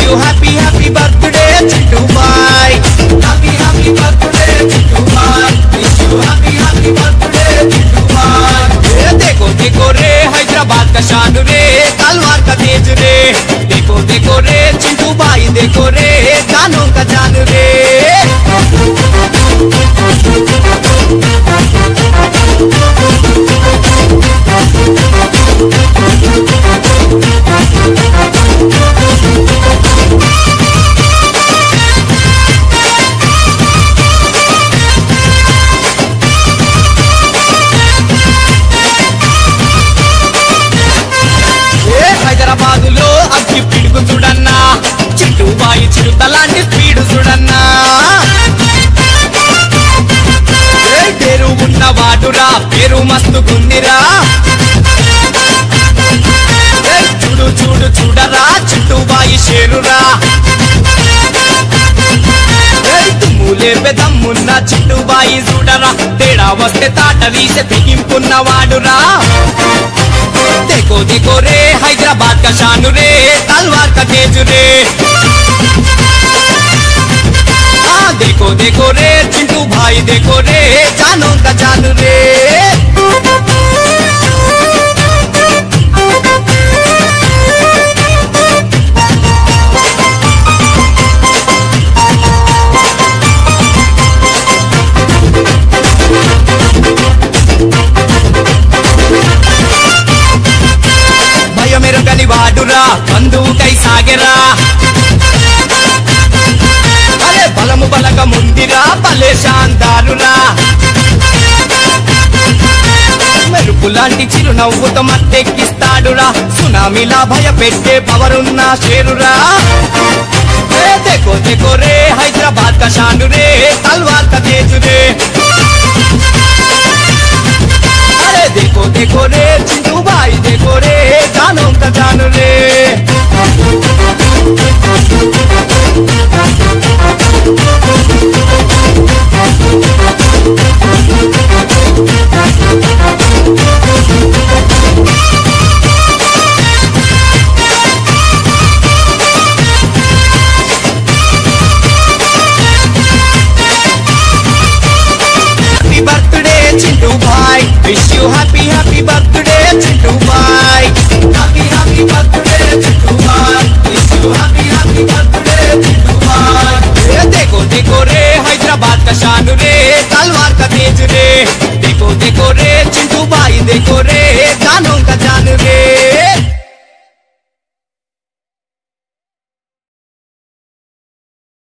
you happy happy birthday Chintu भाई happy happy birthday Chintu भाई wish you happy happy birthday Chintu भाई ये देखो देखो रे हैदराबाद का शान रे तलवार का तेज रे देखो देखो रे चिंटू भाई देखो रे जानों का जान रे ఏ హైదరాబాద్ లో అగ్గి పిడుగు చూడన్నా చిట్టు బాయి చిరుత లాంటి స్పీడ్ చూడన్నా ఏ పేరు ఉన్నవాడురా పేరు మస్తు గుందిరా ఏ చూడు చూడు చూడరా చిట్టు బాయి షేరురా ఏ తుమ్ములే పెదమ్మున్న చిట్టు బాయి చూడరా తేడా వస్తే తాట వీసే తెగింపున్నవాడురా देखो देखो रे हैदराबाद का शान रे तलवार का तेज रे हाँ देखो देखो रे चिंटू भाई देखो रे जानों का जान रे భయమెరుగని వాడురా బంధువుకై సాగెరా అరే బలము బలగ ముందిరా భలే శాందారురా మెరుపు లాంటి చిరునవ్వుతో మత్తెక్కిస్తాడురా సునామీలా భయపెట్టే పవరున్న షేరురా ఏ देखो देखो रे हैदराबाद का शान रे तलवार का तेज रे अरे देखो देखो रे चिंटू भाई देखो रे जानों का जान रे హ్యాపీ బర్త్డే చింటూ భాయ్ wish you happy happy birthday Chintu భాయ్ హ్యాపీ హ్యాపీ బర్త్డే చింటూ భాయ్ wish you happy happy birthday Chintu భాయ్ ये देखो देखो रे हैदराबाद का शान रे तलवार का तेज रे देखो देखो रे चिंटू भाई देखो रे जानों का जान रे